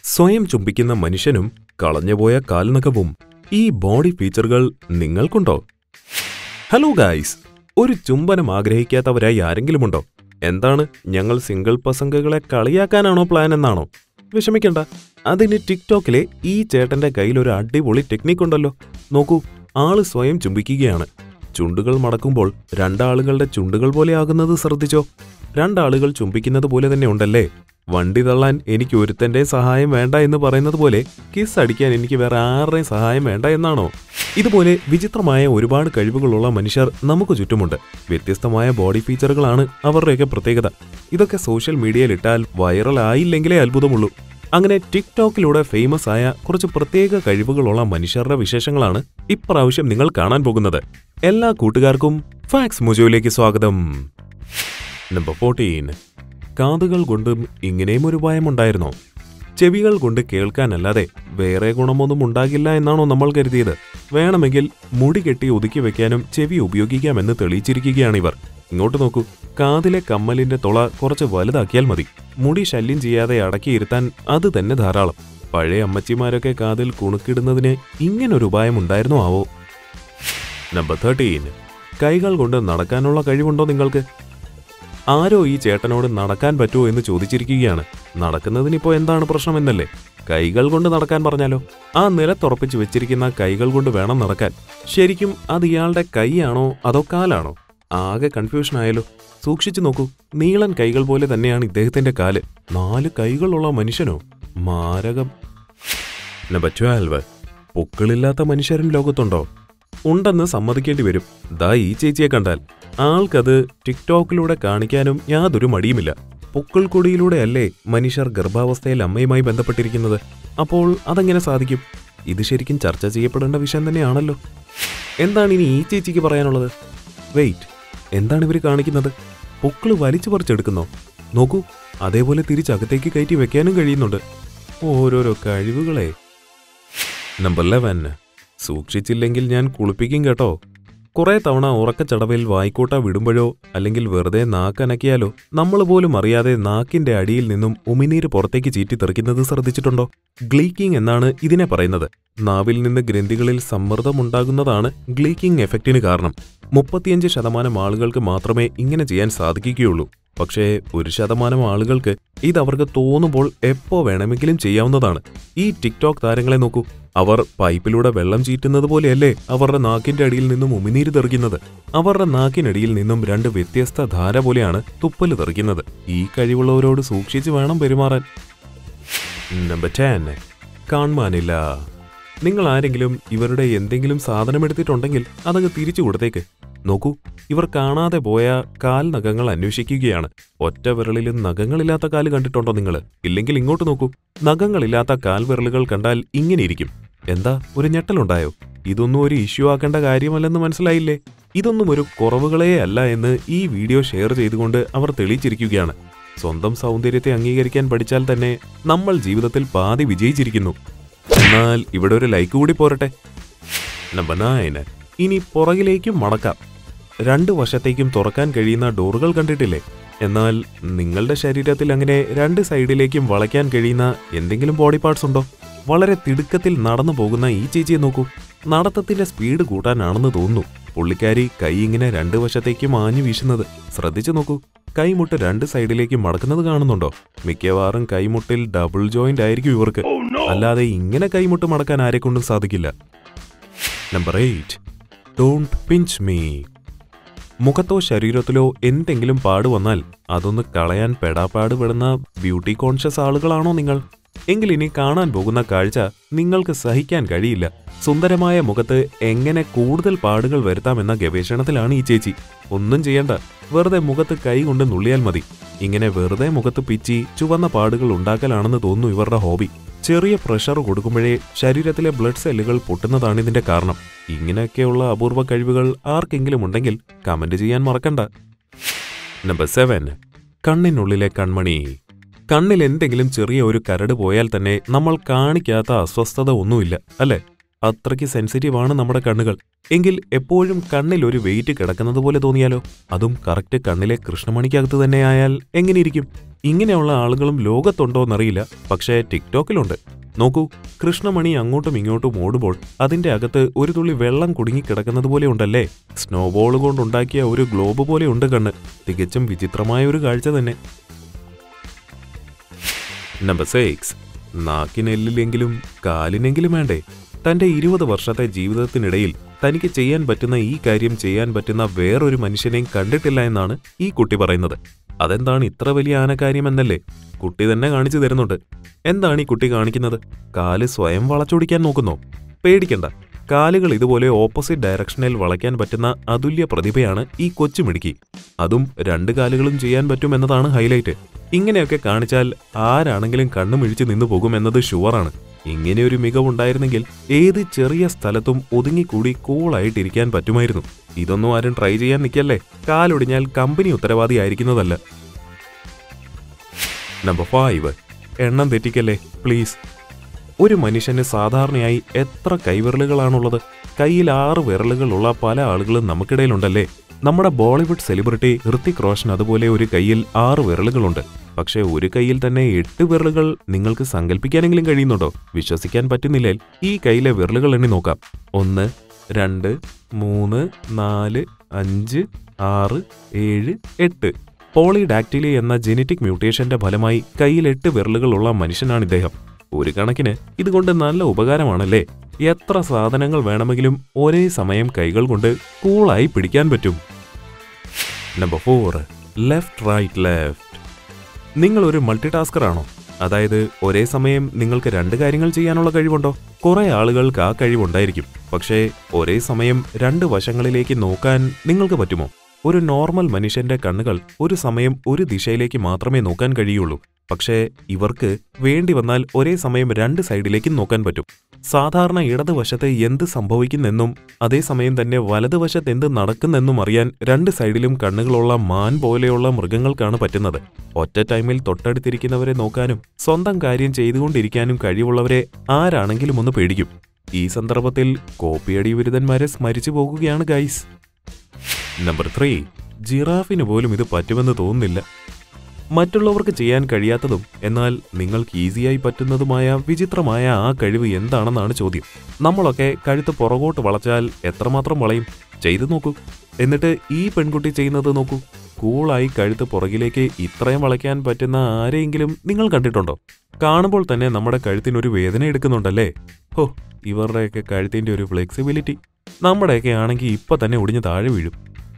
സ്വയം ചുംബിക്കുന്ന മനുഷ്യനും കളഞ്ഞുപോയ കാൽനഖവും ഈ ബോഡി ഫീച്ചറുകൾ നിങ്ങൾക്കുണ്ടോ ഹലോ ഗായ്സ് ഒരു ചുംബനം ആഗ്രഹിക്കാത്തവരായി ആരെങ്കിലുമുണ്ടോ എന്താണ് ഞങ്ങൾ സിംഗിൾ പസംഗകളെ കളിയാക്കാനാണോ പ്ലാൻ എന്നാണോ വിഷമിക്കണ്ട അതിന് ടിക്ടോക്കിലെ ഈ ചേട്ടന്റെ കയ്യിൽ ഒരു അടിപൊളി ടെക്നിക് ഉണ്ടല്ലോ നോക്കൂ ആള് സ്വയം ചുംബിക്കുകയാണ് ചുണ്ടുകൾ മടക്കുമ്പോൾ രണ്ടാളുകളുടെ ചുണ്ടുകൾ പോലെ ആകുന്നത് ശ്രദ്ധിച്ചോ രണ്ടാളുകൾ ചുംബിക്കുന്നത് പോലെ തന്നെ ഉണ്ടല്ലേ വണ്ടി തള്ളാൻ എനിക്ക് ഒരുത്തന്റെ സഹായം വേണ്ട എന്ന് പറയുന്നത് പോലെ കിസ് അടിക്കാൻ എനിക്ക് വേറെ ആരുടെയും സഹായം വേണ്ട എന്നാണോ ഇതുപോലെ വിചിത്രമായ ഒരുപാട് കഴിവുകളുള്ള മനുഷ്യർ നമുക്ക് ചുറ്റുമുണ്ട് വ്യത്യസ്തമായ ബോഡി ഫീച്ചറുകളാണ് അവരുടെയൊക്കെ പ്രത്യേകത ഇതൊക്കെ സോഷ്യൽ മീഡിയയിൽ ഇട്ടാൽ വൈറൽ ആയില്ലെങ്കിലേ അത്ഭുതമുള്ളൂ അങ്ങനെ ടിക്ടോക്കിലൂടെ ഫേമസ് ആയ കുറച്ച് പ്രത്യേക കഴിവുകളുള്ള മനുഷ്യരുടെ വിശേഷങ്ങളാണ് ഇപ്രാവശ്യം നിങ്ങൾ കാണാൻ പോകുന്നത് എല്ലാ കൂട്ടുകാർക്കും ഫാക്സ് മുജോയിലേക്ക് സ്വാഗതം നമ്പർ ഫോർട്ടീൻ കാതുകൾ കൊണ്ടും ഇങ്ങനെയും ഒരു ഭയമുണ്ടായിരുന്നോ ചെവികൾ കൊണ്ട് കേൾക്കാനല്ലാതെ വേറെ ഗുണമൊന്നും ഉണ്ടാകില്ല എന്നാണോ നമ്മൾ കരുതിയത് വേണമെങ്കിൽ മുടി കെട്ടി ഒതുക്കി വെക്കാനും ചെവി ഉപയോഗിക്കാമെന്ന് തെളിയിച്ചിരിക്കുകയാണിവർ ഇങ്ങോട്ട് നോക്കൂ കാതിലെ കമ്മലിന്റെ തുള കുറച്ച് വലുതാക്കിയാൽ മതി മുടി ശല്യം ചെയ്യാതെ അടക്കിയിരുത്താൻ അത് തന്നെ ധാരാളം പഴയ അമ്മച്ചിമാരൊക്കെ കാതിൽ കുണുക്കിടുന്നതിന് ഇങ്ങനൊരു ഉപായം ഉണ്ടായിരുന്നോ ആവോ നമ്പർ തേർട്ടീൻ കൈകൾ കൊണ്ട് നടക്കാനുള്ള കഴിവുണ്ടോ നിങ്ങൾക്ക് ആരോ ഈ ചേട്ടനോട് നടക്കാൻ പറ്റുമോ എന്ന് ചോദിച്ചിരിക്കുകയാണ് നടക്കുന്നതിനിപ്പോ എന്താണ് പ്രശ്നമെന്നല്ലേ കൈകൾ കൊണ്ട് നടക്കാൻ പറഞ്ഞാലോ ആ നിലത്തുറപ്പിച്ച് വെച്ചിരിക്കുന്ന കൈകൾ കൊണ്ട് വേണം നടക്കാൻ ശരിക്കും അത് ഇയാളുടെ കൈയാണോ അതോ കാലാണോ ആകെ കൺഫ്യൂഷൻ ആയാലോ സൂക്ഷിച്ചു നോക്കൂ നീളൻ കൈകൾ പോലെ തന്നെയാണ് ഇദ്ദേഹത്തിന്റെ കാല് നാല് കൈകളുള്ള മനുഷ്യനോ മാരകം നമ്പർ ട്വൽവ് പൊക്കിളില്ലാത്ത മനുഷ്യരും ലോകത്തുണ്ടോ ഉണ്ടെന്ന് സമ്മതിക്കേണ്ടി വരും ദാ ഈ ചേച്ചിയെ കണ്ടാൽ ആൾക്കത് ടിക്ടോക്കിലൂടെ കാണിക്കാനും യാതൊരു മടിയുമില്ല പൊക്കിൾ കൊടിയിലൂടെയല്ലേ മനുഷ്യർ ഗർഭാവസ്ഥയിൽ അമ്മയുമായി ബന്ധപ്പെട്ടിരിക്കുന്നത് അപ്പോൾ അതെങ്ങനെ സാധിക്കും ഇത് ശരിക്കും ചർച്ച ചെയ്യപ്പെടേണ്ട വിഷയം തന്നെയാണല്ലോ എന്താണ് ഇനി ഈ ചേച്ചിക്ക് പറയാനുള്ളത് വെയിറ്റ് എന്താണ് ഇവർ കാണിക്കുന്നത് പൊക്കിള് വലിച്ചു പറിച്ചെടുക്കുന്നോ നോക്കൂ അതേപോലെ തിരിച്ചകത്തേക്ക് കയറ്റി വെക്കാനും കഴിയുന്നുണ്ട് ഓരോരോ കഴിവുകളെ നമ്പർ ലെവൻ സൂക്ഷിച്ചില്ലെങ്കിൽ ഞാൻ കുളിപ്പിക്കും കേട്ടോ കുറെ തവണ ഉറക്കച്ചടവിൽ വായിക്കോട്ട വിടുമ്പോഴോ അല്ലെങ്കിൽ വെറുതെ നാക്കനക്കിയാലോ നമ്മൾ പോലും അറിയാതെ നാക്കിന്റെ അടിയിൽ നിന്നും ഉമിനീര് പുറത്തേക്ക് ചീറ്റിത്തെറിക്കുന്നത് ശ്രദ്ധിച്ചിട്ടുണ്ടോ ഗ്ലീക്കിംഗ് എന്നാണ് ഇതിനെ പറയുന്നത് നാവിൽ നിന്ന് ഗ്രന്ഥികളിൽ സമ്മർദ്ദമുണ്ടാകുന്നതാണ് ഗ്ലീക്കിംഗ് എഫക്റ്റിന് കാരണം മുപ്പത്തിയഞ്ച് ശതമാനം ആളുകൾക്ക് മാത്രമേ ഇങ്ങനെ ചെയ്യാൻ സാധിക്കുകയുള്ളൂ പക്ഷേ ഒരു ശതമാനം ആളുകൾക്ക് ഇത് അവർക്ക് തോന്നുമ്പോൾ എപ്പോ വേണമെങ്കിലും ചെയ്യാവുന്നതാണ് ഈ ടിക്ടോക്ക് താരങ്ങളെ നോക്കൂ അവർ പൈപ്പിലൂടെ വെള്ളം ചീറ്റുന്നത് പോലെയല്ലേ അവരുടെ നാക്കിന്റെ അടിയിൽ നിന്നും ഉമിനീര് തെറിക്കുന്നത് അവരുടെ നാക്കിനടിയിൽ നിന്നും രണ്ട് വ്യത്യസ്ത ധാര പോലെയാണ് തുപ്പല് തെറിക്കുന്നത് ഈ കഴിവുള്ളവരോട് സൂക്ഷിച്ച് വേണം പെരുമാറാൻ നമ്പർ ടെൻ കാണുവാനില്ല നിങ്ങൾ ആരെങ്കിലും ഇവരുടെ എന്തെങ്കിലും സാധനം എടുത്തിട്ടുണ്ടെങ്കിൽ അതങ്ങ് തിരിച്ചു കൊടുത്തേക്ക് നോക്കൂ ഇവർ കാണാതെ പോയ കാൽ നഖങ്ങൾ അന്വേഷിക്കുകയാണ് ഒറ്റ വിരലിലും നഖങ്ങളില്ലാത്ത കാല് കണ്ടിട്ടുണ്ടോ നിങ്ങൾ ഇല്ലെങ്കിൽ ഇങ്ങോട്ട് നോക്കൂ നഖങ്ങളില്ലാത്ത കാൽ വിരലുകൾ കണ്ടാൽ ഇങ്ങനെയിരിക്കും എന്താ ഒരു ഞെട്ടലുണ്ടായോ ഇതൊന്നും ഒരു ഇഷ്യൂ ആക്കേണ്ട കാര്യമല്ലെന്ന് മനസ്സിലായില്ലേ ഇതൊന്നും ഒരു കുറവുകളേ അല്ല എന്ന് ഈ വീഡിയോ ഷെയർ ചെയ്തുകൊണ്ട് അവർ തെളിയിച്ചിരിക്കുകയാണ് സ്വന്തം സൗന്ദര്യത്തെ അംഗീകരിക്കാൻ പഠിച്ചാൽ തന്നെ നമ്മൾ ജീവിതത്തിൽ പാതി വിജയിച്ചിരിക്കുന്നു എന്നാൽ ഇവിടെ ഒരു ലൈക്ക് കൂടി പോരട്ടെ നമ്പർ നയൻ ഇനി പുറകിലേക്കും മടക്കാം രണ്ട് വശത്തേക്കും തുറക്കാൻ കഴിയുന്ന ഡോറുകൾ കണ്ടിട്ടില്ലേ എന്നാൽ നിങ്ങളുടെ ശരീരത്തിൽ അങ്ങനെ രണ്ട് സൈഡിലേക്കും വളയ്ക്കാൻ കഴിയുന്ന എന്തെങ്കിലും ബോഡി പാർട്സ് ഉണ്ടോ വളരെ തിടുക്കത്തിൽ നടന്നു പോകുന്ന ഈ ചേച്ചിയെ നോക്കൂ നടത്തത്തിന്റെ സ്പീഡ് കൂട്ടാനാണെന്ന് തോന്നുന്നു പുള്ളിക്കാരി കൈ ഇങ്ങനെ രണ്ട് വശത്തേക്കും ആഞ്ഞു വീശുന്നത് ശ്രദ്ധിച്ചു നോക്കൂ കൈമുട്ട് രണ്ട് സൈഡിലേക്ക് മടക്കുന്നത് കാണുന്നുണ്ടോ മിക്കവാറും കൈമുട്ടിൽ ഡബിൾ ജോയിന്റ് ആയിരിക്കും ഇവർക്ക് അല്ലാതെ ഇങ്ങനെ കൈമുട്ട് മടക്കാൻ ആരെക്കൊണ്ടും സാധിക്കില്ല number eight don't pinch me മുഖത്തോ ശരീരത്തിലോ എന്തെങ്കിലും പാട് വന്നാൽ അതൊന്ന് കളയാൻ പെടാപ്പാട് പെടുന്ന ബ്യൂട്ടി കോൺഷ്യസ് ആളുകളാണോ നിങ്ങൾ എങ്കിൽ ഇനി കാണാൻ പോകുന്ന കാഴ്ച നിങ്ങൾക്ക് സഹിക്കാൻ കഴിയില്ല സുന്ദരമായ മുഖത്ത് എങ്ങനെ കൂടുതൽ പാടുകൾ വരുത്താമെന്ന ഗവേഷണത്തിലാണ് ഈ ചേച്ചി ഒന്നും ചെയ്യണ്ട വെറുതെ മുഖത്ത് കൈ കൊണ്ട് നുള്ളിയാൽ മതി ഇങ്ങനെ വെറുതെ മുഖത്ത് പിച്ചി ചുവന്ന പാടുകൾ ഉണ്ടാക്കലാണെന്ന് തോന്നുന്നു ഇവരുടെ ഹോബി ചെറിയ പ്രഷർ കൊടുക്കുമ്പോഴേ ശരീരത്തിലെ ബ്ലഡ് സെല്ലുകൾ പൊട്ടുന്നതാണ് ഇതിന്റെ കാരണം ഇങ്ങനെയൊക്കെയുള്ള അപൂർവ കഴിവുകൾ ആർക്കെങ്കിലും ഉണ്ടെങ്കിൽ കമന്റ് ചെയ്യാൻ മറക്കണ്ട നമ്പർ സെവൻ കണ്ണിനുള്ളിലെ കൺമണി കണ്ണിൽ എന്തെങ്കിലും ചെറിയ ഒരു കരട് പോയാൽ തന്നെ നമ്മൾ കാണിക്കാത്ത അസ്വസ്ഥത ഒന്നുമില്ല അല്ലേ അത്രയ്ക്ക് സെൻസിറ്റീവ് ആണ് നമ്മുടെ കണ്ണുകൾ എങ്കിൽ എപ്പോഴും കണ്ണിൽ ഒരു വെയിറ്റ് കിടക്കുന്നത് പോലെ തോന്നിയാലോ അതും കറക്റ്റ് കണ്ണിലെ കൃഷ്ണമണിക്കകത്ത് തന്നെ ആയാൽ എങ്ങനെയിരിക്കും ഇങ്ങനെയുള്ള ആളുകളും ലോകത്തുണ്ടോന്നറിയില്ല പക്ഷേ ടിക്ടോക്കിലുണ്ട് നോക്കൂ കൃഷ്ണമണി അങ്ങോട്ടും ഇങ്ങോട്ടും ഓടുമ്പോൾ അതിന്റെ അകത്ത് ഒരു തുള്ളി വെള്ളം കുടുങ്ങിക്കിടക്കുന്നത് പോലെ ഉണ്ടല്ലേ സ്നോബോൾ കൊണ്ടുണ്ടാക്കിയ ഒരു ഗ്ലോബ് പോലെ ഉണ്ട് കണ്ണ് തികച്ചും വിചിത്രമായ ഒരു കാഴ്ച തന്നെ നമ്പർ സിക്സ് നാക്കിനെല്ലിലെങ്കിലും കാലിനെങ്കിലും വേണ്ടേ തന്റെ ഇരുപത് വർഷത്തെ ജീവിതത്തിനിടയിൽ തനിക്ക് ചെയ്യാൻ പറ്റുന്ന ഈ കാര്യം ചെയ്യാൻ പറ്റുന്ന വേറൊരു മനുഷ്യനെയും കണ്ടിട്ടില്ല എന്നാണ് ഈ കുട്ടി പറയുന്നത് അതെന്താണ് ഇത്ര വലിയ ആനക്കാര്യമെന്നല്ലേ കുട്ടി തന്നെ കാണിച്ചു തരുന്നുണ്ട് എന്താണ് ഈ കുട്ടി കാണിക്കുന്നത് കാല് സ്വയം വളച്ചൊടിക്കാൻ നോക്കുന്നോ പേടിക്കണ്ട കാലുകൾ ഇതുപോലെ ഓപ്പോസിറ്റ് ഡയറക്ഷനിൽ വളയ്ക്കാൻ പറ്റുന്ന അതുല്യ പ്രതിഭയാണ് ഈ കൊച്ചുമിടുക്കി അതും രണ്ട് കാലുകളും ചെയ്യാൻ പറ്റുമെന്നതാണ് ഹൈലൈറ്റ് ഇങ്ങനെയൊക്കെ കാണിച്ചാൽ ആരാണെങ്കിലും കണ്ണുമിഴിച്ച് നിന്നു പോകുമെന്നത് ഷുവറാണ് ഇങ്ങനെയൊരു മികവുണ്ടായിരുന്നെങ്കിൽ ഏത് ചെറിയ സ്ഥലത്തും ഒതുങ്ങിക്കൂടി കൂളായിട്ടിരിക്കാൻ പറ്റുമായിരുന്നു ഇതൊന്നും ആരും ട്രൈ ചെയ്യാൻ നിൽക്കല്ലേ കാലൊടിഞ്ഞാൽ കമ്പനി ഉത്തരവാദിയായിരിക്കുന്നതല്ല നമ്പർ ഫൈവ് എണ്ണം തെറ്റിക്കല്ലേ പ്ലീസ് ഒരു മനുഷ്യന് സാധാരണയായി എത്ര കൈവിരലുകളാണുള്ളത് കയ്യിൽ ആറ് വിരലുകളുള്ള പല ആളുകളും നമുക്കിടയിലുണ്ടല്ലേ നമ്മുടെ ബോളിവുഡ് സെലിബ്രിറ്റി ഹൃത്തിക് റോഷൻ അതുപോലെ ഒരു കയ്യിൽ ആറ് വിരലുകളുണ്ട് പക്ഷേ ഒരു കയ്യിൽ തന്നെ എട്ട് വിരലുകൾ നിങ്ങൾക്ക് സങ്കല്പിക്കാനെങ്കിലും കഴിയുന്നുണ്ടോ വിശ്വസിക്കാൻ പറ്റുന്നില്ലേ ഈ കയ്യിലെ വിരലുകൾ എണ്ണി നോക്കാം ഒന്ന് രണ്ട് മൂന്ന് നാല് അഞ്ച് ആറ് ഏഴ് എട്ട് പോളിഡാക്റ്റിലി എന്ന ജെനറ്റിക് മ്യൂട്ടേഷന്റെ ഫലമായി കയ്യിൽ എട്ട് വിരലുകളുള്ള മനുഷ്യനാണ് ഇദ്ദേഹം ഒരു കണക്കിന് ഇതുകൊണ്ട് നല്ല ഉപകാരമാണല്ലേ എത്ര സാധനങ്ങൾ വേണമെങ്കിലും ഒരേ സമയം കൈകൾ കൊണ്ട് കൂളായി പിടിക്കാൻ പറ്റും number four left right left നിങ്ങൾ ഒരു മൾട്ടി ടാസ്കർ ആണോ അതായത് ഒരേ സമയം നിങ്ങൾക്ക് രണ്ട് കാര്യങ്ങൾ ചെയ്യാനുള്ള കഴിവുണ്ടോ കുറെ ആളുകൾക്ക് ആ കഴിവുണ്ടായിരിക്കും പക്ഷേ ഒരേ സമയം രണ്ട് വശങ്ങളിലേക്ക് നോക്കാൻ നിങ്ങൾക്ക് പറ്റുമോ ഒരു നോർമൽ മനുഷ്യന്റെ കണ്ണുകൾ ഒരു സമയം ഒരു ദിശയിലേക്ക് മാത്രമേ നോക്കാൻ കഴിയുള്ളൂ പക്ഷേ ഇവർക്ക് വേണ്ടി വന്നാൽ ഒരേ സമയം രണ്ട് സൈഡിലേക്കും നോക്കാൻ പറ്റും സാധാരണ ഇടതുവശത്ത് എന്ത് സംഭവിക്കുന്നെന്നും അതേസമയം തന്നെ വലതുവശത്ത് എന്ത് നടക്കുന്നെന്നും അറിയാൻ രണ്ട് സൈഡിലും കണ്ണുകളുള്ള മാൻ പോലെയുള്ള മൃഗങ്ങൾക്കാണ് പറ്റുന്നത് ഒറ്റ ടൈമിൽ തൊട്ടടുത്തിരിക്കുന്നവരെ നോക്കാനും സ്വന്തം കാര്യം ചെയ്തുകൊണ്ടിരിക്കാനും കഴിവുള്ളവരെ ആരാണെങ്കിലും ഒന്ന് പേടിക്കും ഈ സന്ദർഭത്തിൽ കോപ്പിയടി വിരുദ്ധന്മാരെ സ്മരിച്ചു പോകുകയാണ് ഗൈസ് നമ്പർ ത്രീ ജിറാഫിന് പോലും ഇത് പറ്റുമെന്ന് തോന്നുന്നില്ല മറ്റുള്ളവർക്ക് ചെയ്യാൻ കഴിയാത്തതും എന്നാൽ നിങ്ങൾക്ക് ഈസിയായി പറ്റുന്നതുമായ വിചിത്രമായ ആ കഴിവ് എന്താണെന്നാണ് ചോദ്യം നമ്മളൊക്കെ കഴുത്ത് പുറകോട്ട് വളച്ചാൽ എത്രമാത്രം വളയും ചെയ്തു നോക്കൂ എന്നിട്ട് ഈ പെൺകുട്ടി ചെയ്യുന്നത് നോക്കൂ കൂളായി കഴുത്ത് പുറകിലേക്ക് ഇത്രയും വളയ്ക്കാൻ പറ്റുന്ന ആരെയെങ്കിലും നിങ്ങൾ കണ്ടിട്ടുണ്ടോ കാണുമ്പോൾ തന്നെ നമ്മുടെ കഴുത്തിനൊരു വേദന എടുക്കുന്നുണ്ടല്ലേ ഹോ ഇവരുടെയൊക്കെ കഴുത്തിന്റെ ഒരു ഫ്ലെക്സിബിലിറ്റി നമ്മുടെയൊക്കെ ആണെങ്കിൽ ഇപ്പൊ തന്നെ ഒടിഞ്ഞ് താഴെ വീഴും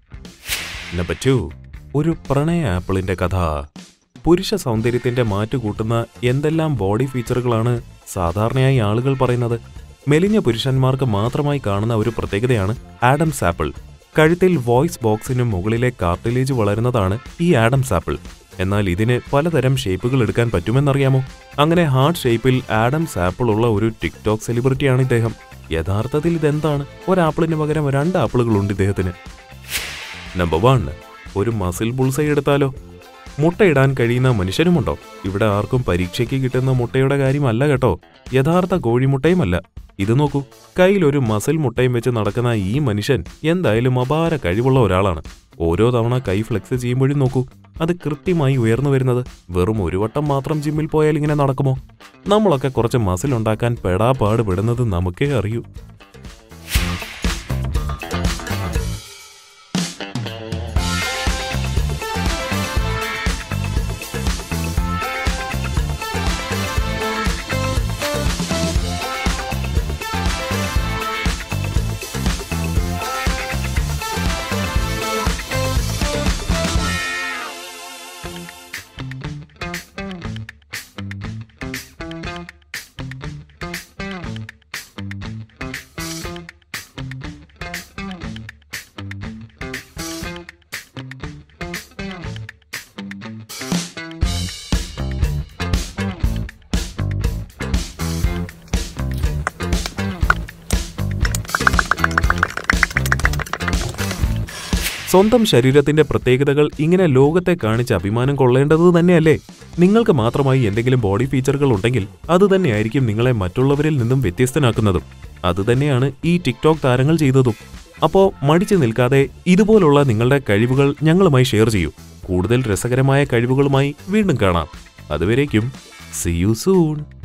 നമ്പർ ടു ഒരു പ്രണയ ആപ്പിളിന്റെ കഥ പുരുഷ സൗന്ദര്യത്തിന്റെ മാറ്റു കൂട്ടുന്ന എന്തെല്ലാം ബോഡി ഫീച്ചറുകളാണ് സാധാരണയായി ആളുകൾ പറയുന്നത് മെലിഞ്ഞ പുരുഷന്മാർക്ക് മാത്രമായി കാണുന്ന ഒരു പ്രത്യേകതയാണ് ആഡംസ് ആപ്പിൾ കഴുത്തിൽ വോയിസ് ബോക്സിനും മുകളിലെ കാർട്ടിലേജ് വളരുന്നതാണ് ഈ ആഡംസ് ആപ്പിൾ എന്നാൽ ഇതിന് പലതരം ഷേപ്പുകൾ എടുക്കാൻ പറ്റുമെന്നറിയാമോ അങ്ങനെ ഹാർട്ട് ഷേപ്പിൽ ആഡംസ് ആപ്പിൾ ഉള്ള ഒരു ടിക്ടോക്ക് സെലിബ്രിറ്റിയാണ് ഇദ്ദേഹം യഥാർത്ഥത്തിൽ ഇതെന്താണ് ഒരാപ്പിളിന് പകരം രണ്ട് ആപ്പിളുകളുണ്ട് ഇദ്ദേഹത്തിന് നമ്പർ വൺ ഒരു മസിൽ ബുൾസൈ എടുത്താലോ മുട്ടയിടാൻ കഴിയുന്ന മനുഷ്യനുമുണ്ടോ ഇവിടെ ആർക്കും പരീക്ഷയ്ക്ക് കിട്ടുന്ന മുട്ടയുടെ കാര്യമല്ല കേട്ടോ യഥാർത്ഥ കോഴിമുട്ടയുമല്ല ഇത് നോക്കൂ കയ്യിൽ ഒരു മസിൽ മുട്ടയും വെച്ച് നടക്കുന്ന ഈ മനുഷ്യൻ എന്തായാലും അപാര കഴിവുള്ള ഒരാളാണ് ഓരോ തവണ കൈ ഫ്ലെക്സ് ചെയ്യുമ്പോഴും നോക്കൂ അത് കൃത്യമായി ഉയർന്നു വരുന്നത് വെറും ഒരു വട്ടം മാത്രം ജിമ്മിൽ പോയാൽ ഇങ്ങനെ നടക്കുമോ നമ്മളൊക്കെ കുറച്ച് മസിൽ ഉണ്ടാക്കാൻ പെടാപാട് പെടുന്നത് നമുക്കേ അറിയൂ സ്വന്തം ശരീരത്തിന്റെ പ്രത്യേകതകൾ ഇങ്ങനെ ലോകത്തെ കാണിച്ച് അഭിമാനം കൊള്ളേണ്ടത് തന്നെയല്ലേ നിങ്ങൾക്ക് മാത്രമായി എന്തെങ്കിലും ബോഡി ഫീച്ചറുകൾ ഉണ്ടെങ്കിൽ അത് തന്നെയായിരിക്കും നിങ്ങളെ മറ്റുള്ളവരിൽ നിന്നും വ്യത്യസ്തനാക്കുന്നതും അതുതന്നെയാണ് ഈ ടിക്ടോക്ക് താരങ്ങൾ ചെയ്തതും അപ്പോ മടിച്ചു നിൽക്കാതെ ഇതുപോലുള്ള നിങ്ങളുടെ കഴിവുകൾ ഞങ്ങളുമായി ഷെയർ ചെയ്യൂ കൂടുതൽ രസകരമായ കഴിവുകളുമായി വീണ്ടും കാണാം അതുവരേക്കും സി യു സൂൺ